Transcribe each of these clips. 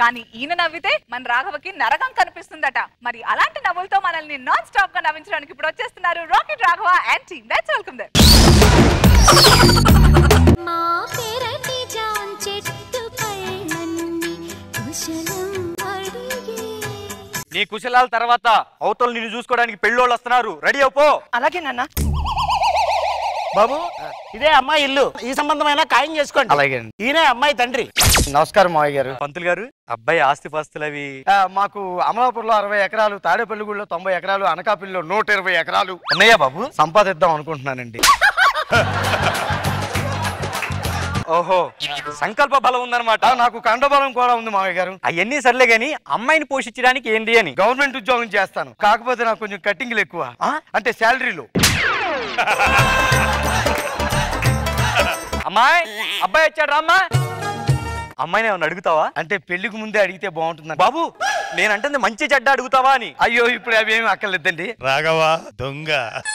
కానీ ఈయన నవ్వితే మన రాఘవకి నరకం కనిపిస్తుందట మరి అలాంటి నవ్వులతో మనల్ని నాన్ స్టాప్ గా నవ్వించడానికి ఇప్పుడు వచ్చేస్తున్నారు rocket Raghava and team that's welcome దర్ మా పెరటి జాం చెట్టు పళ్ళన్నీ కుశలం అడిగే నీ కుశలాల తర్వాత అవతల నిన్ను చూసుకోవడానికి పెళ్ళోళ్ళు వస్తున్నారు రెడీ అయిపో అలాగే నాన్న బాబు ఇదే అమ్మాయి ఇల్లు ఈ సంబంధమైన ఖాయం చేసుకోండి అలాగే ఈయనే అమ్మాయి తండ్రి నమస్కారం మావయ్య గారు పంతులు గారు అబ్బాయి ఆస్తి పాస్తులు అవి ఆ, మాకు అమలాపూర్లో అరవై ఎకరాలు తాడేపల్లిగూడలో తొంభై ఎకరాలు అనకాపల్లిలో నూట ఇరవై ఎకరాలు ఉన్నాయా బాబు సంపాదిద్దాం అనుకుంటున్నానండి ఓహో సంకల్ప బలం ఉందన్నమాట ఆ, నాకు కండబలం కూడా ఉంది మావయ్య గారు అవన్నీ సర్లే గాని అమ్మాయిని పోషించడానికి ఏంటి అని గవర్నమెంట్ ఉద్యోగం చేస్తాను కాకపోతే నాకు కొంచెం కట్టింగ్లు ఎక్కువ ఆ? అంటే శాలరీలు అమ్మాయి అబ్బాయి వచ్చాడు రామ్మా అమ్మాయిని ఏమన్నా అడుగుతావా అంటే పెళ్లికి ముందే అడిగితే బాగుంటుంది బాబు నేనంటుంది మంచి చెడ్డ అడుగుతావా అని అయ్యో ఇప్పుడు అవి ఏమి అక్కర్లేదండి రాఘవ దొంగ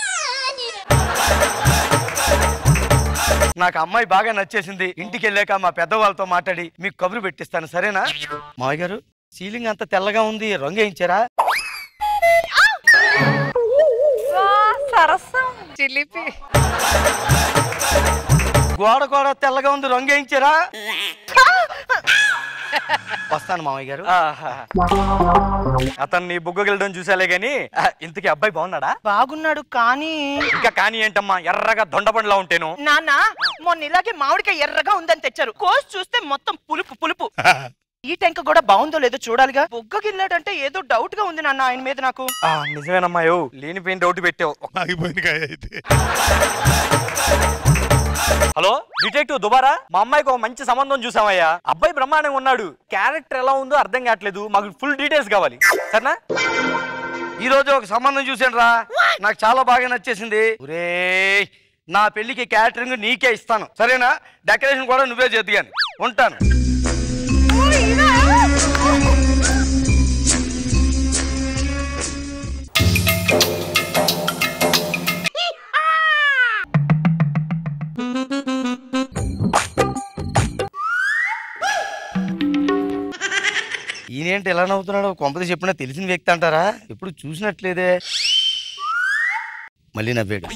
నాకు అమ్మాయి బాగా నచ్చేసింది ఇంటికి వెళ్ళాక మా పెద్దవాళ్ళతో మాట్లాడి మీకు కబురు పెట్టిస్తాను సరేనా మావయ్య గారు సీలింగ్ అంత తెల్లగా ఉంది రంగు వేయించారా సరసం చిలిపి గోడ గోడ తెల్లగా ఉంది రంగు వేయించారా వస్తాను మావయ్య గారు ఆహా. అతన్ని బుగ్గగిలడం చూసాలే గాని ఆ, ఇంతకీ అబ్బాయి బాగున్నాడా బాగున్నాడు కానీ ఇంకా కానీ ఏంటమ్మా ఎర్రగా దొండపండులా ఉంటేను నాన్న మొన్న ఇలాగే మామిడికాయ ఎర్రగా ఉందని తెచ్చారు కోసి చూస్తే మొత్తం పులుపు పులుపు ఈ టెంక కూడా బాగుందో లేదో చూడాలిగా బొగ్గగిల్లాడంటే ఏదో డౌట్ గా ఉంది నాన్న ఆయన మీద నాకు ఆ, నిజమేనమ్మా యో లేనిపోయిన డౌట్ పెట్టావు ఆగిపోయింది కాయ అయితే హలో డిటెక్టివ్ దుబారా మా అమ్మాయికి ఒక మంచి సంబంధం చూసామయ్యా అబ్బాయి బ్రహ్మాండంగా ఉన్నాడు క్యారెక్టర్ ఎలా ఉందో అర్థం కావట్లేదు మాకు ఫుల్ డీటెయిల్స్ కావాలి సరేనా ఈ రోజు ఒక సంబంధం చూసాను రా నాకు చాలా బాగా నచ్చేసింది ఒరే నా పెళ్లికి క్యాటరింగ్ నీకే ఇస్తాను సరేనా డెకరేషన్ కూడా నువ్వే చేద్దుగాని ఉంటాను ఈయనేంటి ఎలా నవ్వుతున్నాడు కొంపది చెప్పినా తెలిసిన వ్యక్తి అంటారా ఎప్పుడు చూసినట్లేదే మళ్ళీ నవ్వాడు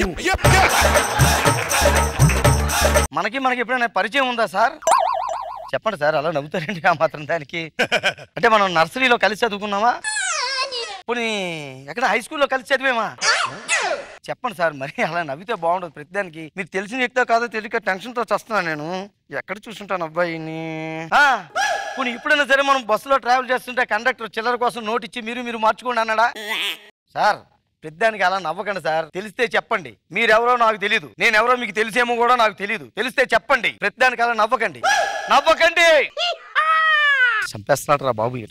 మనకి మనకి ఎప్పుడైనా పరిచయం ఉందా సార్ చెప్పండి సార్ అలా నవ్వుతారండి ఆ మాత్రం దానికి అంటే మనం నర్సరీలో కలిసి చదువుకున్నామా పోనీ ఎక్కడ హై స్కూల్లో కలిసి చదివేమా చెప్పండి సార్ మరి అలా నవ్వితే బాగుండదు ప్రతిదానికి మీరు తెలిసిన వ్యక్తో కాదో తెలియక టెన్షన్తో చస్తున్నాను నేను ఎక్కడ చూసుంటాను అబ్బాయిని ఆ, పోనీ ఇప్పుడైనా సరే మనం బస్సులో ట్రావెల్ చేస్తుంటే కండక్టర్ చిల్లర కోసం నోట్ ఇచ్చి మీరు మీరు మార్చుకోండి అన్నాడా సార్ పెద్దానికి అలా నవ్వకండి సార్ తెలిస్తే చెప్పండి మీరెవరో నాకు తెలియదు నేను ఎవరో మీకు తెలిసేమో కూడా నాకు తెలియదు తెలిస్తే చెప్పండి పెద్దానికి అలా నవ్వకండి నవ్వకండి చంపేస్తున్నాడు రా బాబు వీడు.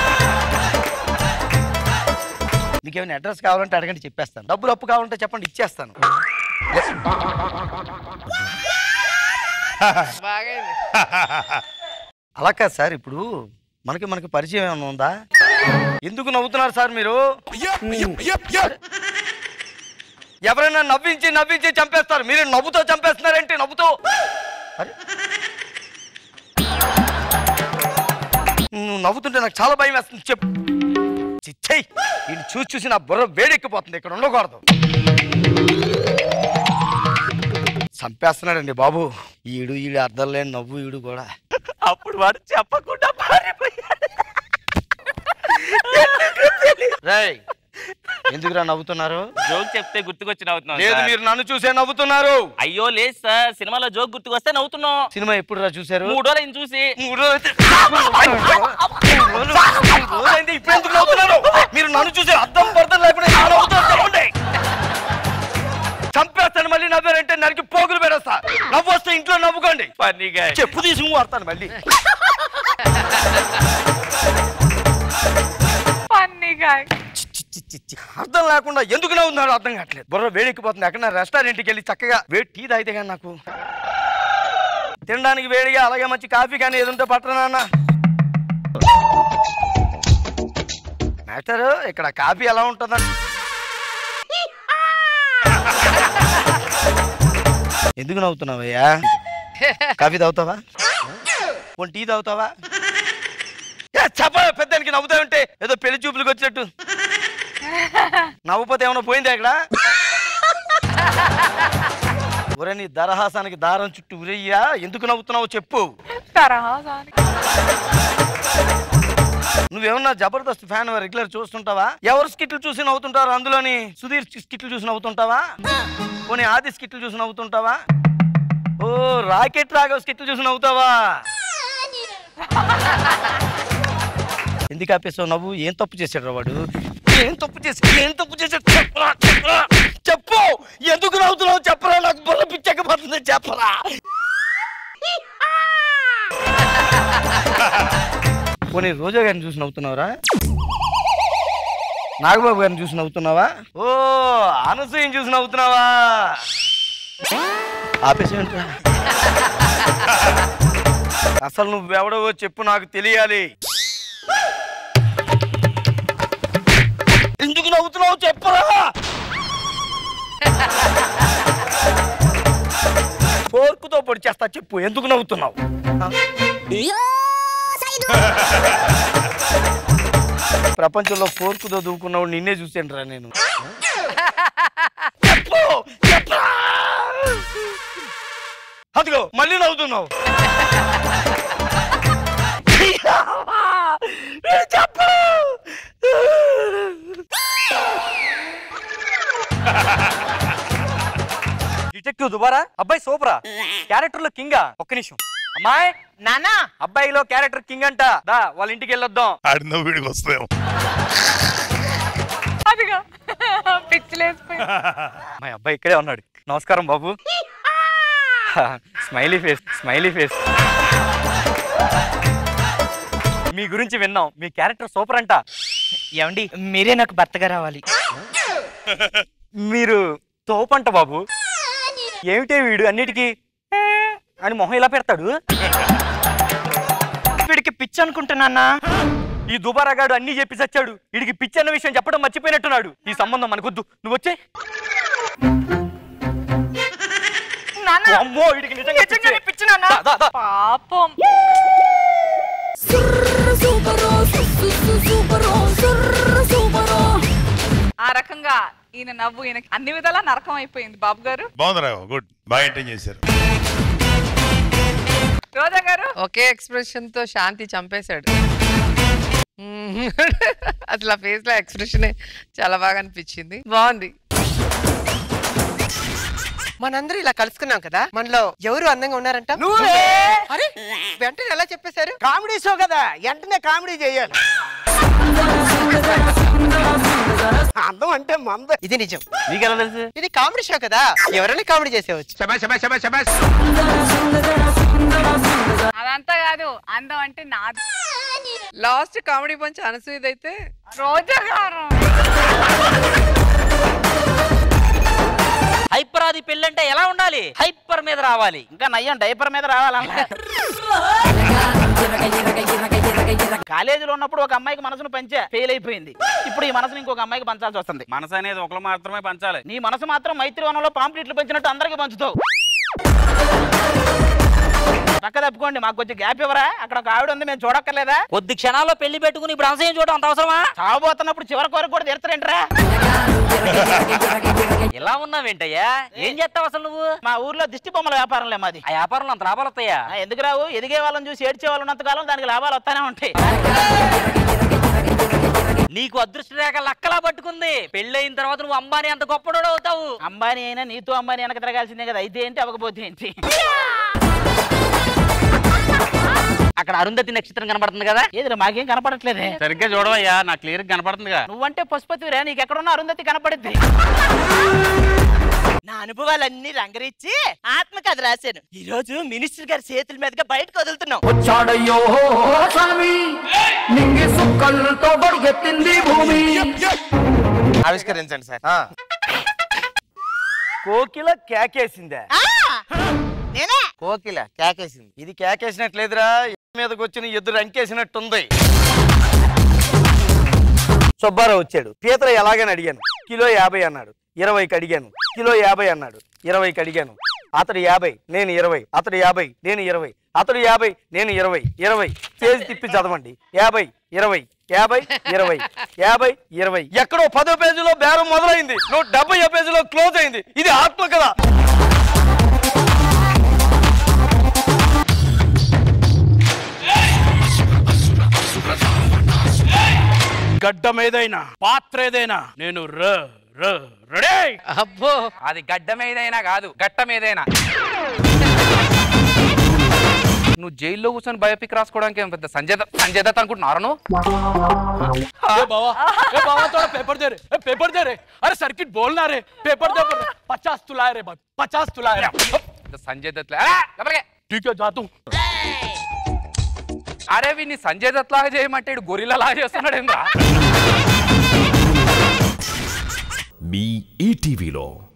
మీకేమైనా అడ్రస్ కావాలంటే అడగండి చెప్పేస్తాను డబ్బులు అప్పు కావాలంటే చెప్పండి ఇచ్చేస్తాను అలా కాదు సార్ ఇప్పుడు మనకి మనకి పరిచయం ఏమైనా ఉందా ఎందుకు నవ్వుతున్నారు సార్ మీరు ఎవరైనా నవ్వించి నవ్వించి చంపేస్తారు మీరు నవ్వుతో చంపేస్తున్నారేంటి నవ్వుతో అరే. నువ్వు నవ్వుతుంటే నాకు చాలా భయం వేస్తుంది చెప్పు చిచ్చయ్ ఇది చూసి చూసి నా బుర్ర వేడెక్కిపోతుంది ఇక్కడ ఉండకూడదు చంపేస్తున్నాడండి బాబు ఈడు ఈడు అర్థం లేని నవ్వు ఈడు కూడా అప్పుడు వాడు చెప్పకుండా పారిపోయాడు రేయ్ ఎందుకురా నవ్వుతున్నారు జోక్ చెప్తే గుర్తుకొచ్చి నవ్వుతున్నాం లేదు సార్. మీరు నన్ను చూసే నవ్వుతున్నారు అయ్యో లేదు సార్ సినిమాలో జోక్ గుర్తుకొస్తే నవ్వుతున్నాం సినిమా ఎప్పుడు రా చూసారు మూడు రోజులు ఆయన చూసి మూడు రోజులు- మూడు రోజులైంది, ఇప్పుడు ఎందుకు నవ్వుతున్నారు మీరు నన్ను చూసి అర్థం పడతాం లేకుండా ఎలా నవ్వుతారు చెప్పండి చంపేస్తాను మళ్ళీ నవ్వారంటే నరికి పోగులు పెడేస్తా నవ్వు వస్తే ఇంట్లో నవ్వుకోండి ఫన్నీగా చెప్పు తీసి వాడతాను మళ్ళీ ఫన్నీగా చి, చి, చి, చి. అర్థం లేకుండా ఎందుకు నవ్వుతున్నారో అర్థం కావట్లేదు బుర్ర వేడెక్కిపోతుంది ఎక్కడ రెస్టారెంట్కి వెళ్ళి చక్కగా వేడి టీ తాగితే కానీ నాకు తినడానికి వేడిగా అలాగే మంచి కాఫీ కానీ ఏదంటే పట్టరా నాన్న మాస్టర్ ఇక్కడ కాఫీ ఎలా ఉంటుందా ఎందుకు నవ్వుతున్నావయ్యా కాఫీ తాగుతావా పోనీ టీ తాగుతావా చెప్ప పెద్దానికి నవ్వుతా ఉంటే ఏదో పెళ్లి చూపులకు వచ్చినట్టు నవ్వుపోతే ఏమైనా పోయింది అక్కడ ఒరే నీ దరహాసానికి దారం చుట్టూ ఉరయ్యా ఎందుకు నవ్వుతున్నావో చెప్పు తరహాసానికి. నువ్వేమన్నా జబర్దస్త్ ఫ్యాన్ రెగ్యులర్ చూస్తుంటావా ఎవరు స్కిట్లు చూసి నవ్వుతుంటారు అందులోని సుధీర్ స్కిట్లు చూసి నవ్వుతుంటావా పోనీ ఆది స్కిట్లు చూసి నవ్వుతుంటావా ఓ రాకెట్ రాఘవ్ స్కిట్లు చూసి నవ్వుతావా ఎందుకు ఆపేసావు నవ్వు ఏం తప్పు చేశాడు రా వాడు ఏం తప్పు చేశాడు ఏం తప్పు చేశాడు చెప్పరా చెప్పరా చెప్పు ఎందుకు నవ్వుతున్నావు చెప్పరా నాకు బుర్ర పిచ్చకపోతుంది చెప్పరా పోనీ రోజా గారిని చూసి నవ్వుతున్నావురా నాగబాబు గారిని చూసి నవ్వుతున్నావా ఓ అనసూయని చూసి నవ్వుతున్నావా ఆపేసేంట్రా అసలు నువ్వెవడవో చెప్పు నాకు తెలియాలి ఎందుకు నవ్వుతున్నావు చెప్పరా ఫోర్కుతో పొడి చేస్తా చెప్పు ఎందుకు నవ్వుతున్నావు ప్రపంచంలో ఫోర్కుతో దూకున్నావు నిన్నే చూసానురా నేను చెప్పు చెప్పరా అదిగో మళ్ళీ నవ్వుతున్నావు చెప్పు డిటెక్టివ్ దుబారా అబ్బాయి సూపరా క్యారెక్టర్ లో కింగా ఒక్క నిమిషం అమ్మాయి నానా అబ్బాయిలో క్యారెక్టర్ కింగ్ అంట దా వాళ్ళ ఇంటికి వెళ్ళొద్దాం ఆడి నవ్వు వీడికి వస్తాయేమో అదిగా పిచ్చిలేసిపోయి మా అబ్బాయి ఇక్కడే ఉన్నాడు నమస్కారం బాబు స్మైలీ ఫేస్ స్మైలీ ఫేస్ మీ గురించి విన్నాం మీ క్యారెక్టర్ సూపర్ అంట ఏమండి మీరే నాకు భర్తగా రావాలి మీరు తోపంట బాబు ఏమిటే వీడు అన్నిటికీ "ఏ" అని మొహం ఇలా పెడతాడు వీడికి పిచ్చి అనుకుంటున్నానా ఈ దుబారాగాడు అన్ని చెప్పి చచ్చాడు వీడికి పిచ్చి అన్న విషయం చెప్పడం మర్చిపోయినట్టున్నాడు ఈ సంబంధం మనకొద్దు నువ్వు వచ్చే నాన్న అమ్మో వీడికి నిజంగా నిజంగానే పిచ్చే. పిచ్చి నాన్న దా, దా, దా. పాపం ఆ రకంగా ఈయన నవ్వు ఈయనకి అన్ని విధాలా నరకం అయిపోయింది బాబు గారు బాగుందిరా గుడ్ బాగా ఎంటర్ చేశారు రోజా గారు ఒకే ఎక్స్ప్రెషన్ తో శాంతి చంపేశాడు మ్మ్. అసలు ఆ ఫేస్ లో ఎక్స్ప్రెషన్ చాలా బాగా అనిపించింది బాగుంది మనందరూ ఇలా కలుసుకున్నాం కదా మనలో ఎవరు అందంగా ఉన్నారంట నువ్వే అరే వెంటనే ఎలా చెప్పేశారు కామెడీ షో కదా వెంటనే కామెడీ చేయాలి అందం అంటే మంద ఇది నిజం నీకెలా తెలుసు ఇది కామెడీ షో కదా ఎవరైనా కామెడీ చేసేవచ్చు అదంతా కాదు అందం అంటే నాది లాస్ట్ కామెడీ పంచ్ అనసూయదైతే రోజా గారు హైపర్ అది పెళ్ళంటే ఎలా ఉండాలి హైపర్ మీద రావాలి ఇంకా నయ్యం డైపర్ మీద రావాలన్నా కాలేజీలో ఉన్నప్పుడు ఒక అమ్మాయికి మనసును పంచా ఫెయిల్ అయిపోయింది ఇప్పుడు ఈ మనసుని ఇంకొక అమ్మాయికి పంచాల్సి వస్తుంది మనసు అనేది ఒకరు మాత్రమే పంచాలి నీ మనసు మాత్రం మైత్రి వనంలో పాంప్లెట్లు పెంచినట్టు అందరికి పంచుతావు పక్క తప్పుకోండి మాకు కొంచెం గ్యాప్ ఇవ్వరా అక్కడ ఒక ఆవిడ ఉంది మేము చూడక్కర్లేదా కొద్ది క్షణాల్లో పెళ్లి పెట్టుకుని ఇప్పుడు అంశం చూడడం అంత అవసరమా చావబోతున్నప్పుడు చివరి కోరిక కూడా తీర్చరేంట్రా ఎలా ఉన్నావేంటయ్యా ఏం చేస్తావు అసలు నువ్వు మా ఊర్లో దిష్టి బొమ్మల వ్యాపారంలే మాది ఆ వ్యాపారంలో అంత లాభాలు వస్తాయా ఆ, ఎందుకు రావు ఎదిగే వాళ్ళని చూసి ఏడ్చే వాళ్ళు ఉన్నంత కాలం దానికి లాభాలు వస్తానే ఉంటాయి నీకు అదృష్ట రేఖ లక్కలా పట్టుకుంది పెళ్ళయిన తర్వాత నువ్వు అంబానీ అంత గొప్పడోడు అవుతావు అంబానీ అయినా నీతో అంబానీ వెనక తిరగాల్సిందే కదా అయితే ఏంటి అవ్వకపోతే ఏంటి అక్కడ అరుంధతి నక్షత్రం కనబడుతుంది కదా ఏదిరా మాకేం కనపడట్లేదే సరిగ్గా చూడవయ్యా నాకు క్లియర్ కనపడుతుందిగా నువ్వంటే పశుపతిరా నీకు ఎక్కడున్న అరుంధతి కనపడుద్ది నా అనుభవాలన్నీ రంగరించి ఆత్మకథ రాశాను ఈ రోజు మినిస్టర్ గారి చేతుల మీదుగా బయటకు వదులుతున్నాం ఆవిష్కరించండి సార్ ఆ. కోకిల కేకేసిందా నేనే కోకిల కేకేసింది ఇది కేకేసినట్లేదురా మీదకి వచ్చిన ఎదురు అంకేసినట్టుంది సుబ్బారావు వచ్చాడు పీతర ఎలాగని అడిగాను కిలో యాభై అన్నాడు ఇరవైకి అడిగాను కిలో యాభై అన్నాడు ఇరవైకి అడిగాను అతడు యాభై నేను ఇరవై అతడు యాభై నేను ఇరవై అతడు యాభై నేను ఇరవై ఇరవై పేజ్ తిప్పి చదవండి యాభై ఇరవై యాభై ఇరవై యాభై ఇరవై ఎక్కడో పదో పేజీలో బేరం మొదలైంది నూట డెబ్బై పేజీలో క్లోజ్ అయింది ఇది ఆత్మ కదా గడ్డం ఏదైనా పాత్ర ఏదైనా నేను ర ర రెడీ అబ్బో అది గడ్డం ఏదైనా కాదు గట్టం ఏదైనా నువ్వు జైల్లో కూర్చొని బయోపిక్ రాసుకోవడానికి ఏం పెద్ద సంజయ్ దత్- సంజయ్ దత్ అనుకుంటున్నారా నువ్వు ए बाबा ए बाबा थोड़ा पेपर दे रे ए पेपर दे रे अरे सर्किट बोलना रे पेपर दे पर पचास तुलाए रे बात पचास तुलाए रे పెద్ద సంజయ్ దత్ లా- అరే, లోపలికి. ठीक है जा तू అరే వీడిని సంజయ్ దత్ లాగా చేయమంటే ఇడు గొరిల్లా లాగా చేస్తున్నాడు ఏంద్రా మీ ఈటీవీలో